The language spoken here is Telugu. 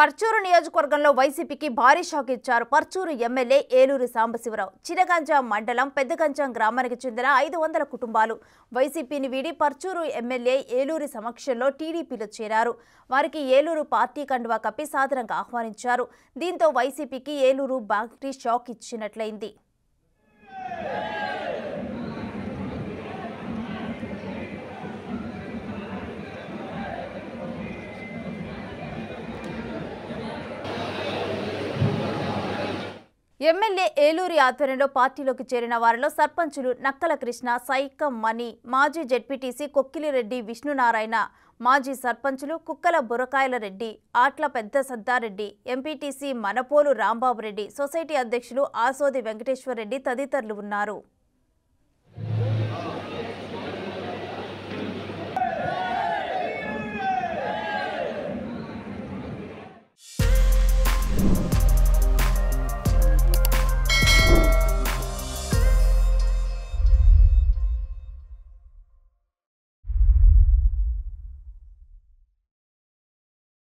పర్చూరు నియోజకవర్గంలో వైసీపీకి భారీ షాక్ ఇచ్చారు పర్చూరు ఎమ్మెల్యే ఏలూరు సాంబశివరావు చినగంజాం మండలం పెద్దగంజాం గ్రామానికి చెందిన ఐదు వందల కుటుంబాలు వైసీపీని వీడి పర్చూరు ఎమ్మెల్యే ఏలూరి సమక్షంలో టీడీపీలో చేరారు వారికి ఏలూరు పార్టీ కండువా కప్పి సాదరంగా ఆహ్వానించారు దీంతో వైసీపీకి ఏలూరు బాగ్టీ షాక్ ఇచ్చినట్లయింది ఎమ్మెల్యే ఏలూరి ఆధ్వర్యంలో పార్టీలోకి చేరిన వారిలో సర్పంచులు నక్కల కృష్ణ సైకం మణి మాజీ జెడ్పీటీసీ కొక్కిలిరెడ్డి విష్ణునారాయణ మాజీ సర్పంచులు కుక్కల బురకాయల రెడ్డి ఆట్ల పెద్ద సద్దారెడ్డి ఎంపీటీసీ మనపోలు రాంబాబు రెడ్డి సొసైటీ అధ్యక్షులు ఆసోది వెంకటేశ్వర్ రెడ్డి తదితరులు ఉన్నారు